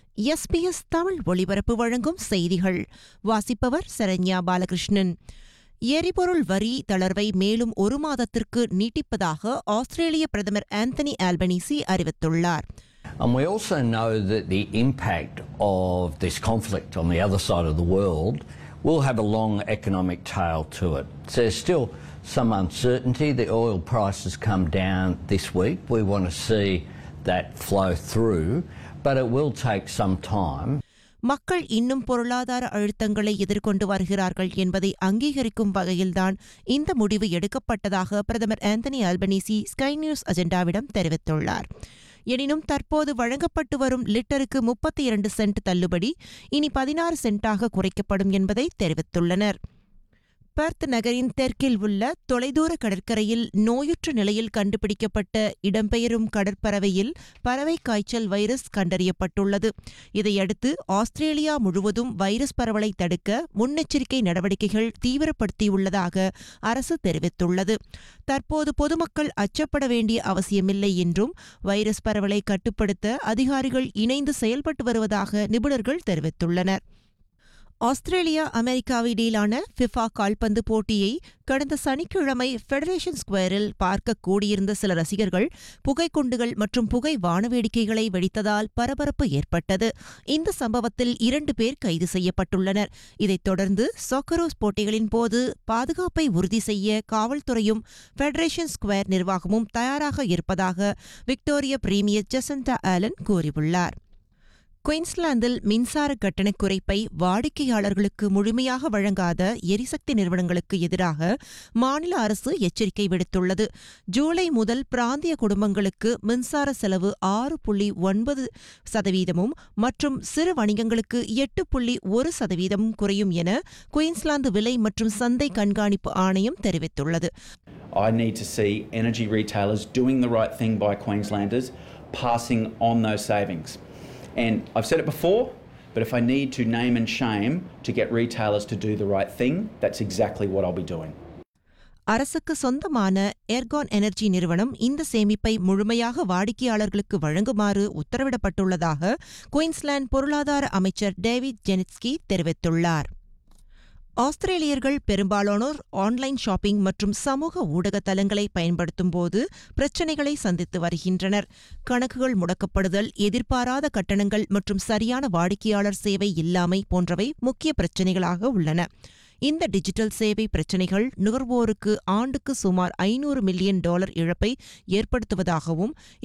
SBS Tamil ஒளிபரப்பு வழங்கும் செய்திகள் வாசிப்பவர் சரண்யா பாலகிருஷ்ணன் எரிபொருள் வரி தளர்வை மேலும் ஒரு மாதத்திற்கு நீட்டிப்பதாக ஆஸ்திரேலிய பிரதமர் ஆந்தனி ஆல்பனீசி அறிவித்துள்ளார் And we also know that the impact of this conflict on the other side of the world will have a long economic tail to it. So there's still some uncertainty. The oil prices come down this week. We want to see that flow through, but it will take some time. மக்கள் இன்னும் பொருளாதார அழுத்தங்களை எதிர்கொண்டு வருகிறார்கள் என்பதை அங்கீகரிக்கும் வகையில்தான் இந்த முடிவு எடுக்கப்பட்டதாக பிரதமர் ஆந்தனி ஆல்பனீசி ஸ்கை நியூஸ் அஜெண்டாவிடம் தெரிவித்துள்ளார் எனினும் தற்போது வழங்கப்பட்டு வரும் லிட்டருக்கு முப்பத்தி இரண்டு சென்ட் தள்ளுபடி இனி பதினாறு சென்ட்டாக குறைக்கப்படும் என்பதை தெரிவித்துள்ளனர் பெர்த் நகரின் தெற்கில் உள்ள தொலைதூர கடற்கரையில் நோயுற்ற நிலையில் கண்டுபிடிக்கப்பட்ட இடம்பெயரும் கடற்பறவையில் பறவை காய்ச்சல் வைரஸ் கண்டறியப்பட்டுள்ளது இதையடுத்து ஆஸ்திரேலியா முழுவதும் வைரஸ் பரவலை தடுக்க முன்னெச்சரிக்கை நடவடிக்கைகள் தீவிரப்படுத்தியுள்ளதாக அரசு தெரிவித்துள்ளது தற்போது பொதுமக்கள் அச்சப்பட வேண்டிய அவசியமில்லை என்றும் வைரஸ் பரவலை கட்டுப்படுத்த அதிகாரிகள் இணைந்து செயல்பட்டு வருவதாக நிபுணர்கள் தெரிவித்துள்ளனர் ஆஸ்திரேலியா அமெரிக்காவு இடையிலான ஃபிஃபா கால்பந்து போட்டியை கடந்த சனிக்கிழமை ஃபெடரேஷன் ஸ்கொயரில் பார்க்க கூடியிருந்த சில ரசிகர்கள் புகைக்குண்டுகள் மற்றும் புகை வானவேடிக்கைகளை வெடித்ததால் பரபரப்பு ஏற்பட்டது இந்த சம்பவத்தில் இரண்டு பேர் கைது செய்யப்பட்டுள்ளனர் இதைத் தொடர்ந்து சாக்கரோஸ் போட்டிகளின் போது பாதுகாப்பை உறுதி செய்ய காவல்துறையும் ஃபெடரேஷன் ஸ்கொயர் நிர்வாகமும் தயாராக இருப்பதாக விக்டோரிய பிரீமியர் ஜெசண்டா ஆலன் கூறியுள்ளார் குயின்ஸ்லாந்தில் மின்சார கட்டண குறைப்பை வாடிக்கையாளர்களுக்கு முழுமையாக வழங்காத எரிசக்தி நிறுவனங்களுக்கு எதிராக மாநில அரசு எச்சரிக்கை விடுத்துள்ளது ஜூலை முதல் பிராந்திய குடும்பங்களுக்கு மின்சார செலவு ஆறு புள்ளி ஒன்பது சதவீதமும் மற்றும் சிறு வணிகங்களுக்கு எட்டு புள்ளி ஒரு சதவீதமும் குறையும் என குயின்ஸ்லாந்து விலை மற்றும் சந்தை கண்காணிப்பு ஆணையம் தெரிவித்துள்ளது I need to see energy retailers doing the right thing by Queenslanders, passing on those savings. And I've said it before, but if I need to name and shame to get retailers to do the right thing, that's exactly what I'll be doing. அரசுக்கு சொந்தமான Ircon energy நிறுவனம் இந்த சேமிப்பை முழுமையாக வாடிக்கையாளர்களுக்கு வழங்குமாறு உத்தரவிடப்பட்டுள்ளதாக Queensland பொருளாதார அமைச்சர் டேவிட் ஜெனிட்ஸ்கி தெரிவித்துள்ளார் ஆஸ்திரேலியர்கள் பெரும்பாலானோர் ஆன்லைன் ஷாப்பிங் மற்றும் சமூக ஊடக தளங்களை பயன்படுத்தும் போது பிரச்சினைகளை சந்தித்து வருகின்றனர் கணக்குகள் முடக்கப்படுதல் எதிர்பாராத கட்டணங்கள் மற்றும் சரியான வாடிக்கையாளர் சேவை இல்லாமை போன்றவை முக்கிய பிரச்சினைகளாக உள்ளன இந்த டிஜிட்டல் சேவை பிரச்சினைகள் நுகர்வோருக்கு ஆண்டுக்கு சுமார் ஐநூறு மில்லியன் டாலர் இழப்பை ஏற்படுத்துவதாகவும்